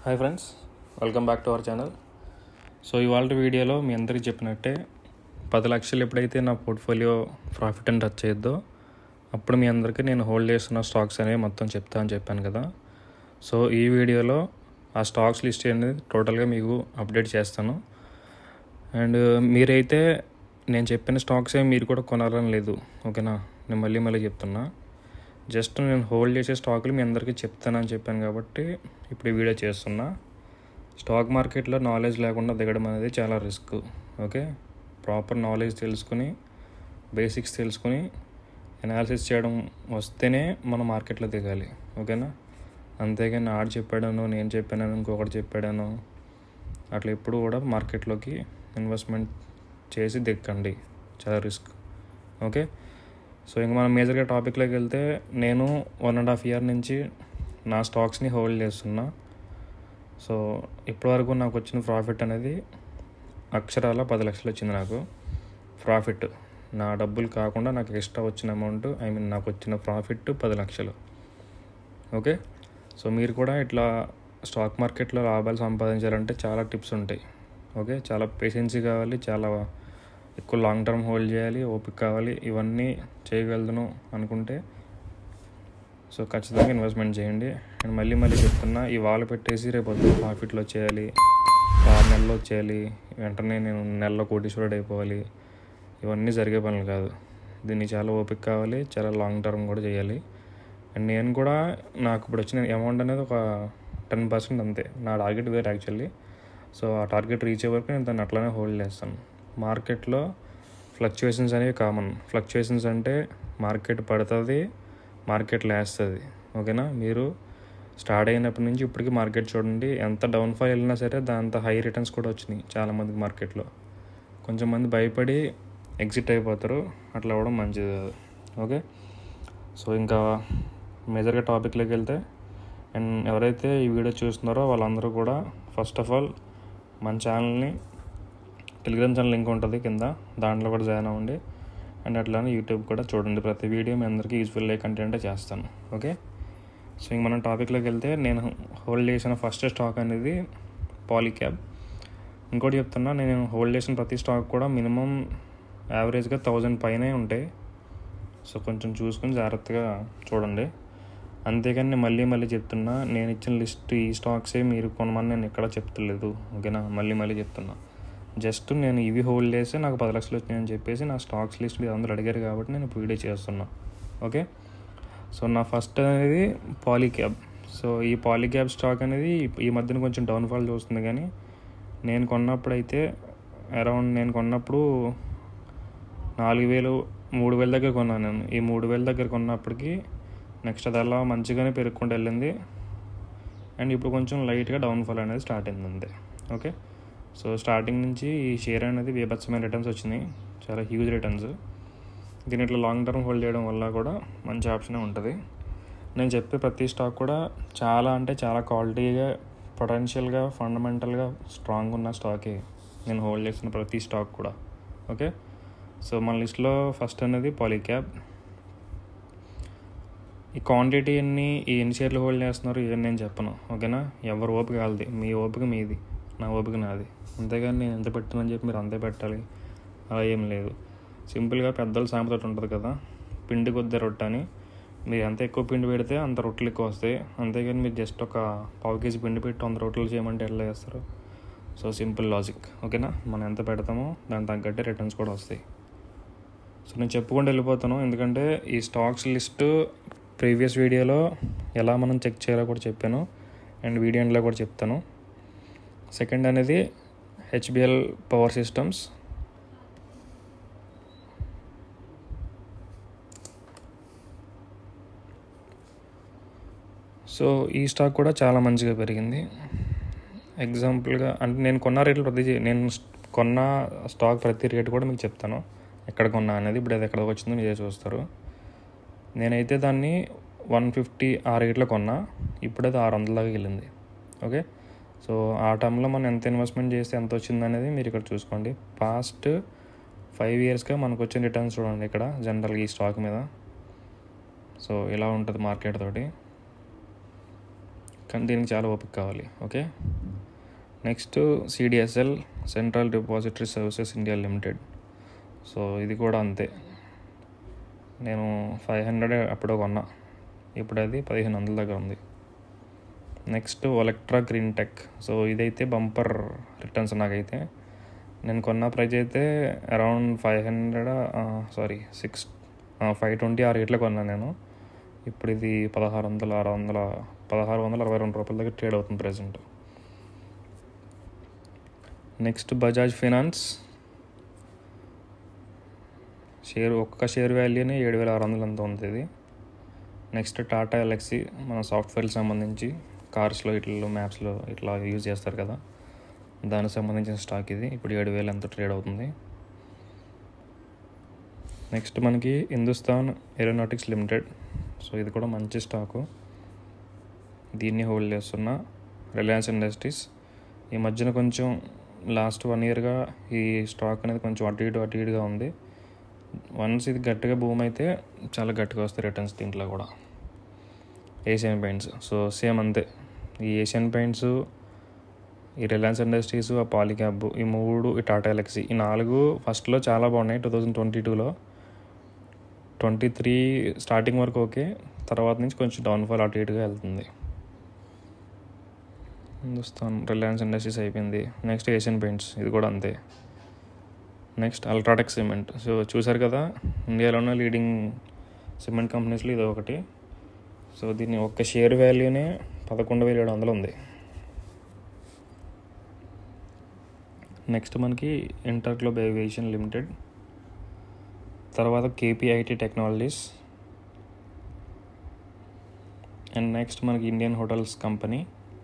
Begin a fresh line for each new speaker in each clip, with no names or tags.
hi friends welcome back to our channel so ఇవాళ వీడియోలో మీ అందరికీ చెప్పినట్టే పది లక్షలు ఎప్పుడైతే నా పోర్ట్ఫోలియో ప్రాఫిట్ అని టచ్ చేయొద్దో అప్పుడు మీ అందరికీ నేను హోల్డ్ చేస్తున్న స్టాక్స్ అనేవి మొత్తం చెప్తా అని చెప్పాను కదా సో ఈ వీడియోలో ఆ స్టాక్స్ లిస్ట్ అనేది టోటల్గా మీకు అప్డేట్ చేస్తాను అండ్ మీరైతే నేను చెప్పిన స్టాక్సే మీరు కూడా కొనాలని లేదు ఓకేనా నేను మళ్ళీ మళ్ళీ చెప్తున్నా జస్ట్ నేను హోల్డ్ చేసే స్టాకులు మీ అందరికీ చెప్తానని చెప్పాను కాబట్టి ఇప్పుడు ఈ వీడియో చేస్తున్నా స్టాక్ మార్కెట్లో నాలెడ్జ్ లేకుండా దిగడం అనేది చాలా రిస్క్ ఓకే ప్రాపర్ నాలెడ్జ్ తెలుసుకుని బేసిక్స్ తెలుసుకుని అనాలిసిస్ చేయడం వస్తేనే మనం మార్కెట్లో దిగాలి ఓకేనా అంతేగాని ఆడు చెప్పాడను నేను చెప్పాను ఇంకొకటి చెప్పాడను అట్లా ఎప్పుడు కూడా మార్కెట్లోకి ఇన్వెస్ట్మెంట్ చేసి దిక్కండి చాలా రిస్క్ ఓకే సో ఇంక మనం మేజర్గా టాపిక్లోకి వెళ్తే నేను వన్ అండ్ హాఫ్ ఇయర్ నుంచి నా స్టాక్స్ని హోల్డ్ చేస్తున్నా సో ఇప్పటివరకు నాకు వచ్చిన ప్రాఫిట్ అనేది అక్షరాల పది లక్షలు వచ్చింది నాకు ప్రాఫిట్ నా డబ్బులు కాకుండా నాకు ఎక్స్ట్రా వచ్చిన అమౌంట్ ఐ మీన్ నాకు వచ్చిన ప్రాఫిట్ పది లక్షలు ఓకే సో మీరు కూడా ఇట్లా స్టాక్ మార్కెట్లో లాభాలు సంపాదించాలంటే చాలా టిప్స్ ఉంటాయి ఓకే చాలా పేషెన్సీ కావాలి చాలా ఎక్కువ లాంగ్ టర్మ్ హోల్డ్ చేయాలి ఓపిక కావాలి ఇవన్నీ చేయగలను అనుకుంటే సో ఖచ్చితంగా ఇన్వెస్ట్మెంట్ చేయండి అండ్ మళ్ళీ మళ్ళీ చెప్తున్నా ఈ వాళ్ళు పెట్టేసి రేపు పొద్దున్న ప్రాఫిట్లో చేయాలి ఆరు నెలల్లో వచ్చేయాలి వెంటనే నేను నెలలో కోటీశ్వరుడు అయిపోవాలి ఇవన్నీ జరిగే పనులు కాదు దీన్ని చాలా ఓపిక కావాలి చాలా లాంగ్ టర్మ్ కూడా చేయాలి అండ్ నేను కూడా నాకు ఇప్పుడు వచ్చిన అమౌంట్ అనేది ఒక టెన్ పర్సెంట్ అంతే నా టార్గెట్ వేరు యాక్చువల్లీ సో ఆ టార్గెట్ రీచ్ అయ్యే వరకు నేను దాన్ని అట్లానే హోల్డ్ చేస్తాను మార్కెట్లో ఫ్లక్చుయేషన్స్ అనేవి కామన్ ఫ్లక్చుయేషన్స్ అంటే మార్కెట్ పడుతుంది మార్కెట్ లేస్తుంది ఓకేనా మీరు స్టార్ట్ అయినప్పటి నుంచి ఇప్పటికి మార్కెట్ చూడండి ఎంత డౌన్ఫాల్ వెళ్ళినా సరే దాంతో హై రిటర్న్స్ కూడా వచ్చినాయి చాలామందికి మార్కెట్లో కొంచెం మంది భయపడి ఎగ్జిట్ అయిపోతారు అట్లా అవ్వడం మంచిది కాదు ఓకే సో ఇంకా మేజర్గా టాపిక్లోకి వెళ్తే అండ్ ఎవరైతే ఈ వీడియో చూస్తున్నారో వాళ్ళందరూ కూడా ఫస్ట్ ఆఫ్ ఆల్ మన ఛానల్ని టెలిగ్రామ్ ఛానల్ లింక్ ఉంటుంది కింద దాంట్లో కూడా జాయిన్ అవ్వండి అండ్ అట్లానే యూట్యూబ్ కూడా చూడండి ప్రతి వీడియో మీ అందరికీ యూజ్ఫుల్ అయ్యే కంటెంటే చేస్తాను ఓకే సో ఇంక మనం టాపిక్లోకి వెళ్తే నేను హోల్డ్ చేసిన ఫస్ట్ స్టాక్ అనేది పాలీక్యాబ్ ఇంకోటి చెప్తున్నా నేను హోల్డ్ చేసిన ప్రతి స్టాక్ కూడా మినిమం యావరేజ్గా థౌజండ్ పైనే ఉంటాయి సో కొంచెం చూసుకొని జాగ్రత్తగా చూడండి అంతేగాని నేను మళ్ళీ మళ్ళీ చెప్తున్నా నేను ఇచ్చిన లిస్ట్ ఈ స్టాక్సే మీరు కొనమని నేను ఎక్కడ చెప్తలేదు ఓకేనా మళ్ళీ మళ్ళీ చెప్తున్నా జస్ట్ నేను ఇవి హోల్డ్ చేస్తే నాకు పది లక్షలు వచ్చినాయని చెప్పేసి నా స్టాక్స్ లిస్ట్ మీరు అందరూ అడిగారు కాబట్టి నేను ఇప్పుడు వీడియో చేస్తున్నా ఓకే సో నా ఫస్ట్ అనేది పాలీక్యాబ్ సో ఈ పాలీక్యాబ్ స్టాక్ అనేది ఈ మధ్యన కొంచెం డౌన్ఫాల్ చూస్తుంది కానీ నేను కొన్నప్పుడు అయితే అరౌండ్ నేను కొన్నప్పుడు నాలుగు వేలు మూడు వేల దగ్గర కొన్నాను నేను ఈ మూడు వేల దగ్గర కొన్నప్పటికి నెక్స్ట్ అది అలా మంచిగానే పెరుగుకుంటూ వెళ్ళింది అండ్ ఇప్పుడు కొంచెం లైట్గా డౌన్ఫాల్ అనేది స్టార్ట్ అయింది అంతే ఓకే సో స్టార్టింగ్ నుంచి ఈ షేర్ అనేది బీభత్సమైన రిటర్న్స్ వచ్చినాయి చాలా హ్యూజ్ రిటర్న్స్ దీని ఇట్లా లాంగ్ టర్మ్ హోల్డ్ చేయడం వల్ల కూడా మంచి ఆప్షనే ఉంటుంది నేను చెప్పే ప్రతి స్టాక్ కూడా చాలా అంటే చాలా క్వాలిటీగా పొటెన్షియల్గా ఫండమెంటల్గా స్ట్రాంగ్ ఉన్న స్టాకే నేను హోల్డ్ చేసిన ప్రతి స్టాక్ కూడా ఓకే సో మన లిస్ట్లో ఫస్ట్ అనేది పాలీక్యాబ్ ఈ క్వాంటిటీ అన్ని ఈ ఎన్ని షేర్లు హోల్డ్ చేస్తున్నారు ఇవన్నీ నేను చెప్పను ఓకేనా ఎవరు ఓపిక కాలది మీ ఓపిక మీది నా ఓపిక నాది అంతేగాని నేను ఎంత పెట్టానని చెప్పి మీరు అంతే పెట్టాలి అలా ఏం లేదు సింపుల్గా పెద్దల సామెత ఉంటుంది కదా పిండి కొద్ది రొట్టె అని మీరు ఎంత ఎక్కువ పిండి పెడితే అంత రొట్టెలు ఎక్కువ వస్తాయి అంతేగాని మీరు జస్ట్ ఒక పావు కేజీ పిండి పెట్టి వంద రొట్టెలు చేయమంటే ఎట్లా చేస్తారు సో సింపుల్ లాజిక్ ఓకేనా మనం ఎంత పెడతామో దానికి తగ్గట్టే రిటర్న్స్ కూడా వస్తాయి సో నేను చెప్పుకుంటూ వెళ్ళిపోతాను ఎందుకంటే ఈ స్టాక్స్ లిస్ట్ ప్రీవియస్ వీడియోలో ఎలా మనం చెక్ చేయాలో కూడా చెప్పాను అండ్ వీడియో ఎండ్లో కూడా చెప్తాను సెకండ్ అనేది హెచ్బిఎల్ పవర్ సిస్టమ్స్ సో ఈ స్టాక్ కూడా చాలా మంచిగా పెరిగింది ఎగ్జాంపుల్గా అంటే నేను కొన్న రేట్లు ప్రతి నేను కొన్న స్టాక్ ప్రతి రేటు కూడా మీకు చెప్తాను ఎక్కడ కొన్నా అనేది ఇప్పుడు అది ఎక్కడ వచ్చిందో మీరే చూస్తారు నేనైతే దాన్ని వన్ ఫిఫ్టీ ఆ రేట్లో కొన్నా ఇప్పుడైతే ఆరు వందల దాకా వెళ్ళింది ఓకే సో ఆ టైంలో మనం ఎంత ఇన్వెస్ట్మెంట్ చేస్తే ఎంత వచ్చింది అనేది మీరు ఇక్కడ చూసుకోండి పాస్ట్ ఫైవ్ ఇయర్స్గా మనకు వచ్చిన రిటర్న్స్ చూడండి ఇక్కడ జనరల్గా ఈ స్టాక్ మీద సో ఇలా ఉంటుంది మార్కెట్ తోటి కానీ దీనికి చాలా ఓపిక కావాలి okay next CDSL central depository services India limited so ఇది కూడా అంతే నేను ఫైవ్ హండ్రెడ్ అప్పుడో కొన్నా ఇప్పుడు అది పదిహేను వందల దగ్గర ఉంది next Olectra green tech so ఇదైతే బంపర్ రిటర్న్స్ నాకైతే నేను కొన్న ప్రైజ్ అయితే around five hundred sorry six five twenty ఆ రేట్లో కొన్నాను నేను ఇప్పుడు ఇది పదహారు వందల ఆరు వందల పదహారు వందల అరవై రెండు రూపాయల దగ్గర ట్రేడ్ అవుతుంది present next Bajaj finance share ఒక్క షేర్ వాల్యూనే ఏడు వేల ఆరు వందలు ఎంత ఉంది ఇది నెక్స్ట్ టాటా ఎలక్సీ మన సాఫ్ట్వేర్కి సంబంధించి కార్స్లో ఇట్లలో మ్యాప్స్లో ఇట్లా యూజ్ చేస్తారు కదా దానికి సంబంధించిన స్టాక్ ఇది ఇప్పుడు ఏడు వేలు ఎంత ట్రేడ్ అవుతుంది నెక్స్ట్ మనకి హిందుస్థాన్ ఏరోనాటిక్స్ లిమిటెడ్ సో ఇది కూడా మంచి స్టాకు దీన్ని హోల్డ్ చేస్తున్న రిలయన్స్ ఇండస్ట్రీస్ ఈ మధ్యన కొంచెం లాస్ట్ వన్ ఇయర్గా ఈ స్టాక్ అనేది కొంచెం అటు ఇటు అటు ఇటుగా ఉంది వన్స్ ఇది గట్టిగా భూమి అయితే చాలా గట్టిగా వస్తాయి రిటర్న్స్ దీంట్లో కూడా ఏషియన్ పెయింట్స్ సో సేమ్ అంతే ఈ ఏషియన్ పెయింట్స్ ఈ రిలయన్స్ ఇండస్ట్రీస్ ఆ పాలిక్యాబ్ ఈ మూడు ఈ టాటా ఎలక్సీ ఈ నాలుగు ఫస్ట్లో చాలా బాగున్నాయి టూ థౌజండ్ ట్వంటీ టూలో ట్వంటీ త్రీ స్టార్టింగ్ వరకు ఓకే తర్వాత నుంచి కొంచెం డౌన్ఫాల్ అటు ఇటుగా వెళ్తుంది హిందుస్థాన్ రిలయన్స్ ఇండస్ట్రీస్ అయిపోయింది నెక్స్ట్ ఏషియన్ పెయింట్స్ ఇది కూడా అంతే నెక్స్ట్ అల్ట్రాటెక్ సిమెంట్ సో చూసారు కదా ఇండియాలోనే లీడింగ్ సిమెంట్ కంపెనీస్లో ఇది ఒకటి సో దీని ఒక్క షేర్ వాల్యూనే పదకొండు వేల ఏడు వందలు ఉంది నెక్స్ట్ మనకి ఇంటర్గ్లోబ్ ఏవియేషన్ లిమిటెడ్ తర్వాత కేపీఐటి టెక్నాలజీస్ అండ్ నెక్స్ట్ మనకి ఇండియన్ హోటల్స్ కంపెనీ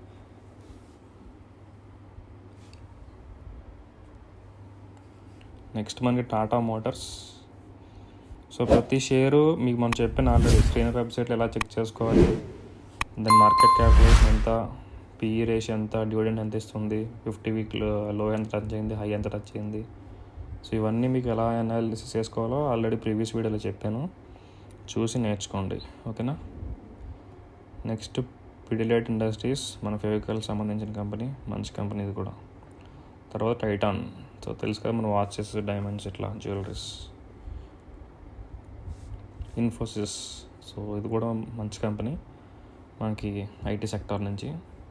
నెక్స్ట్ మనకి టాటా మోటార్స్ సో ప్రతి షేరు మీకు మనం చెప్పిన ఆల్రెడీ స్క్రీన్ వెబ్సైట్లో ఎలా చెక్ చేసుకోవాలి దాని మార్కెట్ క్యాపిటలైజేషన్ ఎంత పిఈ రేషియో ఎంత డివిడెండ్ ఎంత ఇస్తుంది ఫిఫ్టీ వీక్లో లో ఎంత టచ్ అయింది హై ఎంత టచ్ అయింది సో ఇవన్నీ మీకు ఎలా అనాలిసిస్ చేసుకోవాలో ఆల్రెడీ ప్రీవియస్ వీడియోలో చెప్పాను చూసి నేర్చుకోండి ఓకేనా నెక్స్ట్ పిడిలైట్ ఇండస్ట్రీస్ మన ఫెవికల్ సంబంధించిన కంపెనీ మంచి కంపెనీ ఇది కూడా తర్వాత టైటాన్ సో తెలుసు కదా మన వాచెస్ డైమండ్స్ ఇట్లా జ్యువెలరీస్ ఇన్ఫోసిస్ సో ఇది కూడా మంచి కంపెనీ మనకి ఐటీ సెక్టార్ నుంచి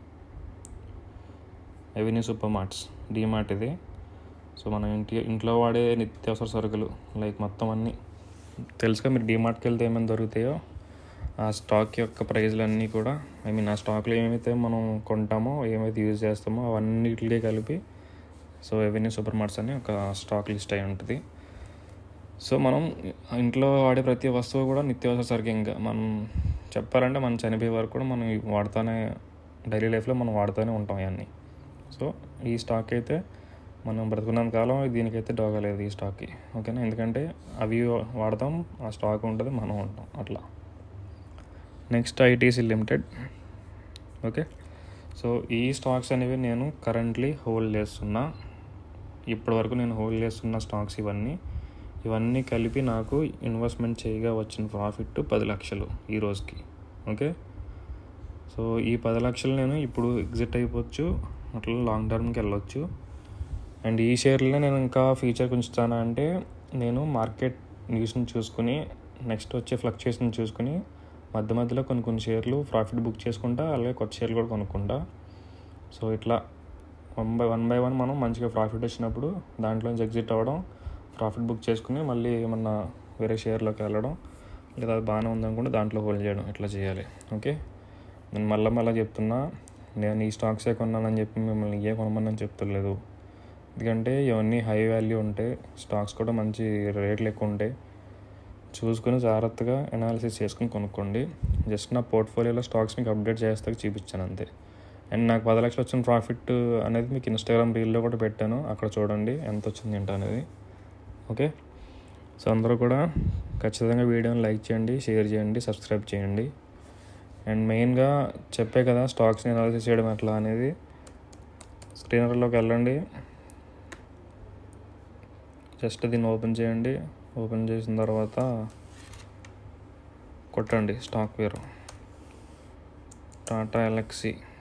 ఎవెన్యూ సూపర్ మార్ట్స్ డీమార్ట్ ఇది సో మన ఇంటి ఇంట్లో వాడే నిత్యావసర సరుకులు లైక్ మొత్తం అన్నీ తెలుసుగా మీరు డీమార్ట్కి వెళ్తే ఏమేమి దొరుకుతాయో ఆ స్టాక్ యొక్క ప్రైజ్లు అన్నీ కూడా ఐ మీన్ ఆ స్టాక్లో ఏమైతే మనం కొంటామో ఏమైతే యూజ్ చేస్తామో అవన్నిటికి కలిపి సో ఎవెన్యూ సూపర్ మార్ట్స్ అని ఒక స్టాక్ లిస్ట్ అయి ఉంటుంది సో మనం ఇంట్లో వాడే ప్రతి వస్తువు కూడా నిత్యావసర సరుకు ఇంకా మనం చెప్పాలంటే మనం చనిపోయే వరకు కూడా మనం ఇవి వాడుతూనే డైలీ లైఫ్లో మనం వాడుతూనే ఉంటాం ఇవన్నీ సో ఈ స్టాక్ అయితే మనం బ్రతుకున్నంత కాలం దీనికైతే డోగలేదు ఈ స్టాక్కి ఓకేనా ఎందుకంటే అవి వాడతాం ఆ స్టాక్ ఉంటుంది మనం ఉంటాం అట్లా next ITC limited okay so ఈ స్టాక్స్ అనేవి నేను కరెంట్లీ హోల్డ్ చేస్తున్నా ఇప్పటి వరకు నేను హోల్డ్ చేస్తున్న స్టాక్స్ ఇవన్నీ ఇవన్నీ కలిపి నాకు ఇన్వెస్ట్మెంట్ చేయగా వచ్చిన ప్రాఫిట్ పది లక్షలు ఈ రోజుకి ఓకే సో ఈ పది లక్షలు నేను ఇప్పుడు ఎగ్జిట్ అయిపోవచ్చు అట్లా లాంగ్ టర్మ్కి వెళ్ళొచ్చు అండ్ ఈ షేర్లో నేను ఇంకా ఫ్యూచర్ ఉంచుతానా అంటే నేను మార్కెట్ న్యూస్ని చూసుకుని నెక్స్ట్ వచ్చే ఫ్లక్చుయేషన్ చూసుకుని మధ్య మధ్యలో కొన్ని కొన్ని షేర్లు ప్రాఫిట్ బుక్ చేసుకుంటా అలాగే కొత్త షేర్లు కూడా కొనుక్కుంటా సో ఇట్లా one by one by one మనం మంచిగా ప్రాఫిట్ వచ్చినప్పుడు దాంట్లోంచి ఎగ్జిట్ అవ్వడం ప్రాఫిట్ బుక్ చేసుకుని మళ్ళీ ఏమన్నా వేరే షేర్లోకి వెళ్ళడం లేదా అది బాగానే ఉందనుకుంటే దాంట్లో హోల్డ్ చేయడం ఇట్లా చేయాలి ఓకే నేను మళ్ళీ మళ్ళీ చెప్తున్నా నేను ఈ స్టాక్సే కొన్నానని చెప్పి మిమ్మల్ని ఏ కొనమని చెప్తలేదు ఎందుకంటే ఇవన్నీ హై వాల్యూ ఉంటాయి స్టాక్స్ కూడా మంచి రేట్లు ఎక్కువ ఉంటాయి చూసుకుని జాగ్రత్తగా అనాలిసిస్ చేసుకుని కొనుక్కోండి జస్ట్ నా పోర్ట్ఫోలియోలో స్టాక్స్ మీకు అప్డేట్ చేస్తాక చూపించాను అంతే అండ్ నాకు పది లక్షలు వచ్చిన ప్రాఫిట్ అనేది మీకు ఇన్స్టాగ్రామ్ రీల్లో కూడా పెట్టాను అక్కడ చూడండి ఎంత వచ్చింది ఏంటో అనేది ఓకే సో అందరూ కూడా ఖచ్చితంగా వీడియోని లైక్ చేయండి షేర్ చేయండి సబ్స్క్రైబ్ చేయండి అండ్ మెయిన్గా చెప్పే కదా స్టాక్స్ని అనాలిసిస్ చేయడం ఎట్లా అనేది స్క్రీనర్లోకి వెళ్ళండి జస్ట్ దీన్ని ఓపెన్ చేయండి ఓపెన్ చేసిన తర్వాత కొట్టండి స్టాక్ పేరు టాటా ఎలక్సీ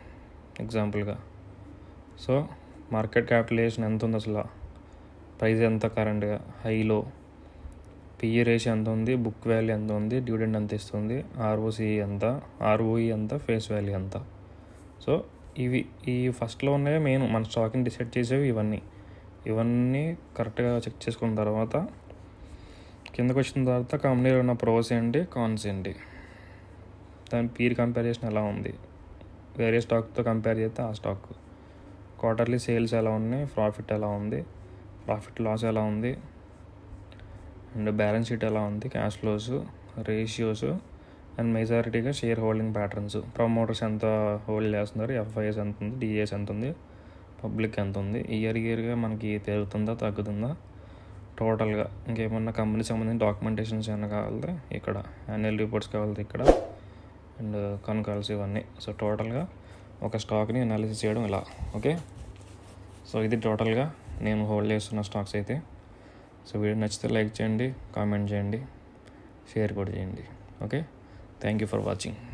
ఎగ్జాంపుల్గా సో మార్కెట్ క్యాపిటలైజేషన్ ఎంత ఉంది అసలు ప్రైస్ ఎంత కరెంట్గా హైలో పిఈ రేషియో ఎంత ఉంది బుక్ వాల్యూ ఎంత ఉంది డివిడెండ్ ఎంత ఇస్తుంది ఆర్ఓసిఈ ఎంత ఆర్ఓఈ ఎంత ఫేస్ వాల్యూ ఎంత సో ఇవి ఈ ఫస్ట్లో ఉన్నవి మెయిన్ మన స్టాక్ని డిసైడ్ చేసేవి ఇవన్నీ ఇవన్నీ కరెక్ట్గా చెక్ చేసుకున్న తర్వాత కిందకు వచ్చిన తర్వాత కంపెనీలో ఉన్న ప్రోస్ ఏంటి కాన్స్ ఏంటి దాని పీర్ కంపారిజన్ ఎలా ఉంది వేరే స్టాక్తో కంపేర్ చేస్తే ఆ స్టాక్ క్వార్టర్లీ సేల్స్ ఎలా ఉన్నాయి ప్రాఫిట్ ఎలా ఉంది ప్రాఫిట్ లాస్ ఎలా ఉంది అండ్ బ్యాలెన్స్ షీట్ ఎలా ఉంది క్యాష్ ఫ్లోస్ రేషియోస్ అండ్ మెజారిటీగా షేర్ హోల్డింగ్ ప్యాటర్న్స్ ప్రమోటర్స్ ఎంత హోల్డ్ చేస్తున్నారు ఎఫ్ఐఎస్ ఎంత ఉంది డిఏఎస్ ఎంత ఉంది పబ్లిక్ ఎంత ఉంది ఇయర్ ఇయర్గా మనకి పెరుగుతుందా తగ్గుతుందా టోటల్గా ఇంకేమన్నా కంపెనీ సంబంధించిన డాక్యుమెంటేషన్స్ ఏమైనా కావాలి ఇక్కడ యాన్యువల్ రిపోర్ట్స్ కావాలి ఇక్కడ అండ్ కనుకాల్సి ఇవన్నీ సో టోటల్గా ఒక స్టాక్ని అనాలిసిస్ చేయడం ఇలా ఓకే సో ఇది టోటల్గా నేను హోల్డ్ చేస్తున్న స్టాక్స్ అయితే సో వీడియో నచ్చితే లైక్ చేయండి కామెంట్ చేయండి షేర్ కూడా చేయండి okay thank you for watching